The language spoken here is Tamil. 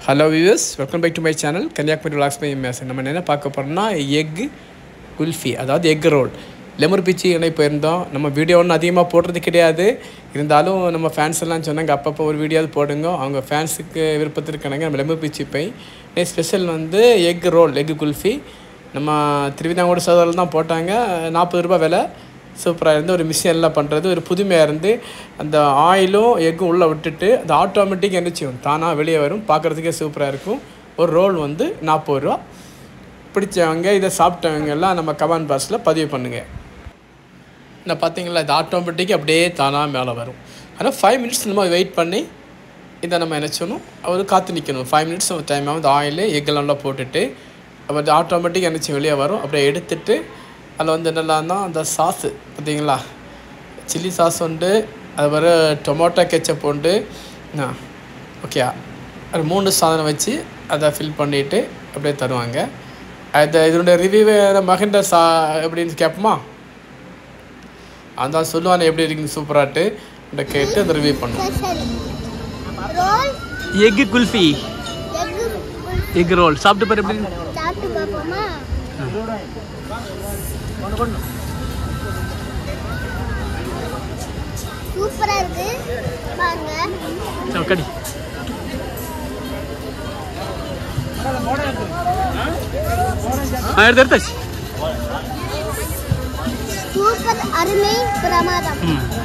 hello viewers welcome back to my channel Kanyakumari vlogs by MS நம்ம என்ன பார்க்க போகிறோம்னா எக் குல்ஃபி அதாவது எக் ரோல் லெமர் பீச்சு இணை போயிருந்தோம் நம்ம வீடியோ ஒன்றும் அதிகமாக போடுறது கிடையாது இருந்தாலும் நம்ம ஃபேன்ஸ் எல்லாம் சொன்னாங்க அப்பப்போ ஒரு வீடியோவது போடுங்க அவங்க ஃபேன்ஸுக்கு விருப்பத்திற்கானங்க நம்ம லெமர் பீச்சு பை ஸ்பெஷல் வந்து எக் ரோல் எக் குல்ஃபி நம்ம திருவிதாங்கோடு சோதரில் தான் போட்டாங்க நாற்பது ரூபாய் விலை சூப்பராக இருந்து ஒரு மிஷின் எல்லாம் பண்ணுறது ஒரு புதுமையாக இருந்து அந்த ஆயிலும் எக்கும் உள்ளே விட்டுட்டு அது ஆட்டோமேட்டிக் என்ன செய்யும் தானாக வெளியே வரும் பார்க்குறதுக்கே சூப்பராக இருக்கும் ஒரு ரோல் வந்து நாற்பது ரூபா பிடிச்சவங்க இதை சாப்பிட்டவங்க எல்லாம் நம்ம கமெண்ட் பாக்ஸில் பதிவு பண்ணுங்கள் இந்த பார்த்தீங்களா இது ஆட்டோமேட்டிக் அப்படியே தானாக மேலே வரும் ஆனால் ஃபைவ் மினிட்ஸ் நம்ம வெயிட் பண்ணி இதை நம்ம என்ன செய்யணும் அவர் காத்து நிற்கணும் ஃபைவ் மினிட்ஸ் டைம் வந்து ஆயில் எக்கெல்லாம் போட்டுட்டு அப்போ ஆட்டோமேட்டிக் என்னச்சு வெளியே வரும் அப்படியே எடுத்துட்டு அதில் வந்து என்னெல்லாம்னா அந்த சாஸு பார்த்தீங்களா சில்லி சாஸ் உண்டு அது வர டொமேட்டோ கெச்சப் உண்டு ஓகே அது மூணு சாதனம் வச்சு அதை ஃபில் பண்ணிவிட்டு அப்படியே தருவாங்க அது இதனுடைய ரிவ்யூ மகண்ட சா எப்படின்னு கேட்போமா அந்த சொல்லுவானே எப்படி இருக்குன்னு சூப்பராட்டு இந்த கேட்டு அதை ரிவ்யூ பண்ணுவோம் special roll egg kulfi egg egg roll சாப்பிட்டு பாரு எப்படி சாப்பிட்டு பார்ப்போமா சூப்பரா இருக்கு பாருங்க கடி ஆ எடுத்து எடுத்தாச்சு சூப்பர் அருமை பிரமாதம் ம்